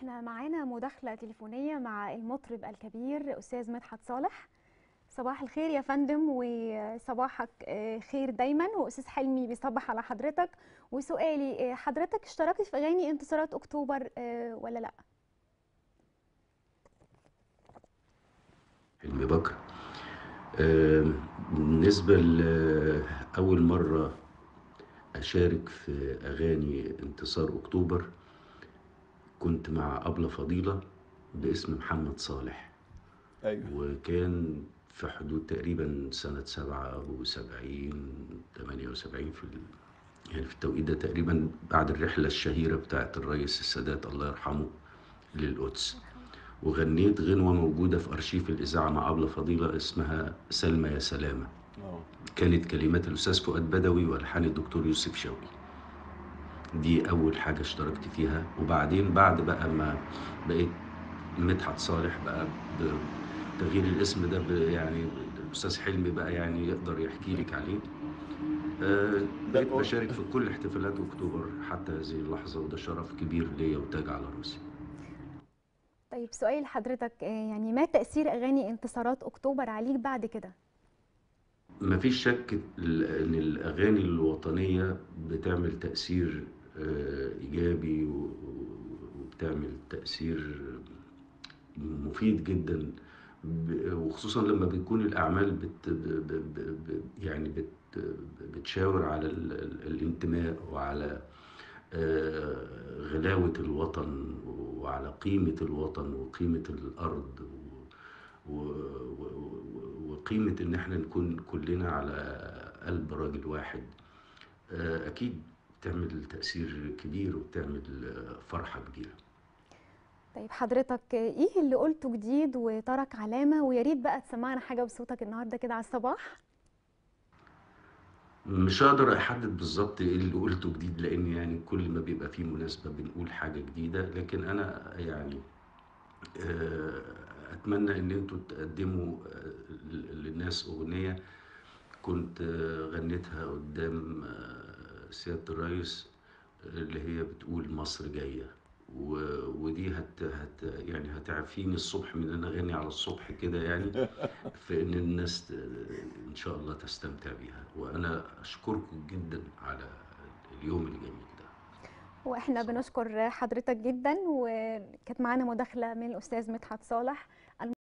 احنا معانا مداخلة تليفونية مع المطرب الكبير أستاذ مدحت صالح صباح الخير يا فندم وصباحك آه، خير دايما وأستاذ حلمي بيصبح على حضرتك وسؤالي آه، حضرتك اشتركت في أغاني انتصارات أكتوبر آه، ولا لأ؟ حلمي بكر آه، بالنسبة لأول مرة أشارك في أغاني انتصار أكتوبر كنت مع أبلة فضيلة باسم محمد صالح ايوه وكان في حدود تقريبا سنة سبعة وسبعين تمانية وسبعين في ال... يعني في التوقيت ده تقريبا بعد الرحلة الشهيرة بتاعت الرئيس السادات الله يرحمه للقدس وغنيت غنوة موجودة في أرشيف الإذاعة مع أبلة فضيلة اسمها سلمى يا سلامة اه كانت كلمات الأستاذ فؤاد بدوي وألحان الدكتور يوسف شوقي دي أول حاجة اشتركت فيها وبعدين بعد بقى ما بقيت مدحت صالح بقى بتغيير الاسم ده ب- يعني الأستاذ حلمي بقى يعني يقدر يحكي لك عليه آه، بقيت ده- بشارك في كل احتفالات أكتوبر حتى هذه اللحظة وده شرف كبير ليا وتاج على راسي طيب سؤال حضرتك آه، يعني ما تأثير أغاني انتصارات أكتوبر عليك بعد كده؟ مفيش شك ال- ان الاغاني الوطنيه بتعمل تاثير آه، ايجابي و- وبتعمل تاثير مفيد جدا ب- وخصوصا لما بيكون الاعمال بت ب- ب- ب- ب- يعني بت بتشاور على ال- ال- الانتماء وعلى آه، غلاوه الوطن وعلى قيمه الوطن وقيمه الارض و- و- و- وقيمة إن إحنا نكون كلنا على قلب راجل واحد آه، أكيد بتعمل تأثير كبير وبتعمل آه، فرحة كبيرة طيب حضرتك آه، إيه اللي قلته جديد وترك علامة ويا ريت بقى تسمعنا حاجة بصوتك النهاردة كده على الصباح مش هقدر أحدد بالظبط إيه اللي قلته جديد لأن يعني كل ما بيبقى فيه مناسبة بنقول حاجة جديدة لكن أنا يعني آه، أتمنى إن أنتوا تقدموا آه، للناس أغنية كنت آه، غنيتها قدام آه، سيادة الرئيس اللي هي بتقول مصر جاية و- ودي هت هت يعني هتعفيني الصبح من ان انا اغني على الصبح كده يعني في ان الناس ت- ان شاء الله تستمتع بيها وانا اشكركم جدا على اليوم الجميل ده واحنا بنشكر حضرتك جدا وكانت معانا مداخلة من الأستاذ مدحت صالح